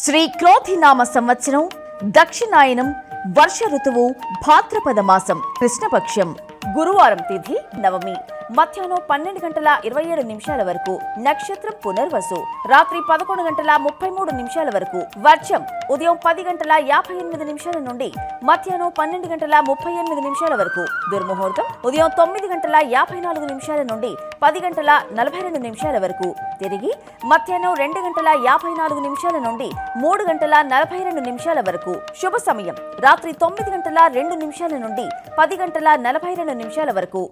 శ్రీ క్రోధినామ సంవత్సరం దక్షిణాయనం వర్ష ఋతువు భాద్రపద మాసం కృష్ణపక్షం గురువారం తిథి నవమి మధ్యాహ్నం పన్నెండు గంటల ఇరవై ఏడు నిమిషాల వరకు నక్షత్రం పునర్వసు రాత్రి పదకొండు గంటల ముప్పై మూడు నిమిషాల వరకు వర్షం ఉదయం పది గంటల యాభై ఎనిమిది నిమిషాల నుండి మధ్యాహ్నం పన్నెండు గంటల ముప్పై ఎనిమిది నిమిషాల వరకు దుర్ముహూర్తం ఉదయం తొమ్మిది గంటల యాభై నాలుగు నిమిషాల నుండి పది గంటల నలభై రెండు నిమిషాల వరకు తిరిగి మధ్యాహ్నం రెండు గంటల యాభై నాలుగు నిమిషాల నుండి మూడు గంటల నలభై రెండు నిమిషాల వరకు శుభ సమయం రాత్రి తొమ్మిది గంటల రెండు నిమిషాల నుండి పది గంటల నలభై రెండు నిమిషాల వరకు